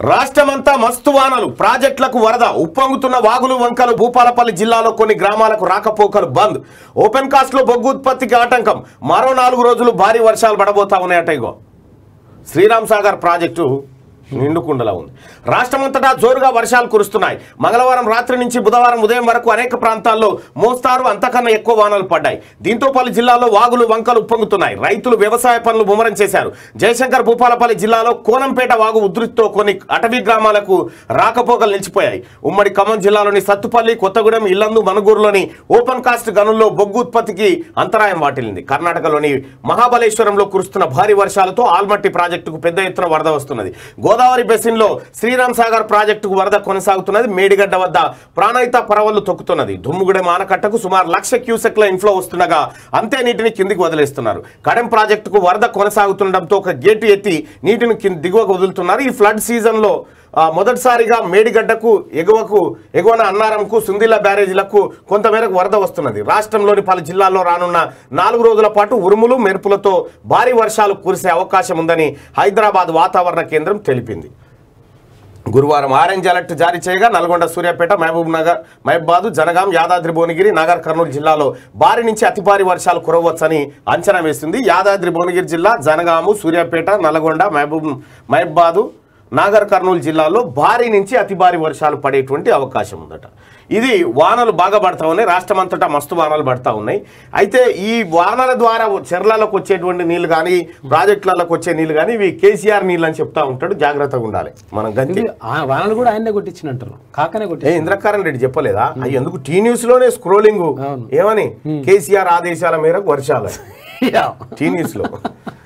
రాష్ట్రమంతా మస్తు వానలు ప్రాజెక్టులకు వరద ఉప్పొంగుతున్న వాగులు వంకలు భూపాలపల్లి జిల్లాలో కొన్ని గ్రామాలకు రాకపోకలు బంద్ ఓపెన్ కాస్ట్ లో బొగ్గు ఉత్పత్తికి ఆటంకం మరో నాలుగు రోజులు భారీ వర్షాలు పడబోతా ఉన్నాయట ఇగో శ్రీరామ్ సాగర్ ప్రాజెక్టు నిండుకుండలా ఉంది రాష్ట్రమంతటా జోరుగా వర్షాలు కురుస్తున్నాయి మంగళవారం రాత్రి నుంచి బుధవారం ఉదయం వరకు అనేక ప్రాంతాల్లో మోస్తారు అంతకన్నా ఎక్కువ వానలు పడ్డాయి దీంతో పలు జిల్లాల్లో వాగులు వంకలు ఉప్పొంగుతున్నాయి రైతులు వ్యవసాయ పనులు ముమ్మరం చేశారు జయశంకర్ భూపాలపల్లి జిల్లాలో కోనంపేట వాగు ఉధృతితో కొన్ని అటవీ గ్రామాలకు రాకపోకలు నిలిచిపోయాయి ఉమ్మడి ఖమ్మం జిల్లాలోని సత్తుపల్లి కొత్తగూడెం ఇల్లందు మనుగూరులోని ఓపెన్ కాస్ట్ గనుల్లో బొగ్గు ఉత్పత్తికి అంతరాయం వాటిల్లింది కర్ణాటకలోని మహాబలేశ్వరంలో కురుస్తున్న భారీ వర్షాలతో ఆల్మట్టి ప్రాజెక్టుకు పెద్ద ఎత్తున వరద వస్తున్నది గోదావరి బెసిన్ లో శ్రీరామ్ సాగర్ ప్రాజెక్టుకు వరద కొనసాగుతున్నది మేడిగడ్డ వద్ద ప్రాణహిత పరవళ్లు తొక్కుతున్నది దుమ్ముగూడెం ఆనకట్టకు సుమారు లక్ష క్యూసెక్ల ఇన్ఫ్లో వస్తుండగా అంతే నీటిని కిందికి వదిలేస్తున్నారు కడెం ప్రాజెక్టుకు వరద కొనసాగుతుండటంతో ఒక గేటు ఎత్తి నీటిని కింద దిగువకు వదులుతున్నారు ఈ ఫ్లడ్ సీజన్ లో ఆ, మొదటిసారిగా మేడిగడ్డకు ఎగువకు ఎగువన అన్నారంకు సుందిల్ల బ్యారేజీలకు కొంతమేరకు వరద వస్తున్నది రాష్ట్రంలోని పలు జిల్లాల్లో రానున్న నాలుగు రోజుల పాటు ఉరుములు మెరుపులతో భారీ వర్షాలు కురిసే అవకాశం ఉందని హైదరాబాద్ వాతావరణ కేంద్రం తెలిపింది గురువారం ఆరెంజ్ అలర్ట్ జారీ చేయగా నల్గొండ సూర్యాపేట మహబూబ్ నగర్ మహబాద్ జనగాం యాదాద్రి భువనగిరి నగర్ కర్నూలు జిల్లాలో భారీ నుంచి అతి భారీ వర్షాలు కురవచ్చని అంచనా వేస్తుంది యాదాద్రి భువనగిరి జిల్లా జనగాము సూర్యాపేట నల్గొండ మహబూబ్ మహబాదు నాగర్ కర్నూలు జిల్లాలో భారీ నుంచి అతి భారీ వర్షాలు పడేటువంటి అవకాశం ఉందట ఇది వానలు బాగా పడతా ఉన్నాయి రాష్ట్రం అంతటా మస్తు వానలు పడతా ఉన్నాయి అయితే ఈ వానల ద్వారా చెర్లలకు వచ్చేటువంటి నీళ్లు కానీ ప్రాజెక్టులకు వచ్చే నీళ్లు కానీ ఇవి కేసీఆర్ నీళ్ళు అని చెప్తా ఉంటాడు జాగ్రత్తగా ఉండాలి మనం గంతి ఇది ఆ వానలు కూడా ఆయనే కొట్టించినట్టారు కాకనే ఏ కొట్టి ఇంద్రకారణ్ రెడ్డి చెప్పలేదా అవి ఎందుకు టీ న్యూస్ లోనే స్క్రోలింగ్ అవును. ఏమని కేసీఆర్ ఆదేశాల మేరకు వర్షాలు టీ న్యూస్ లో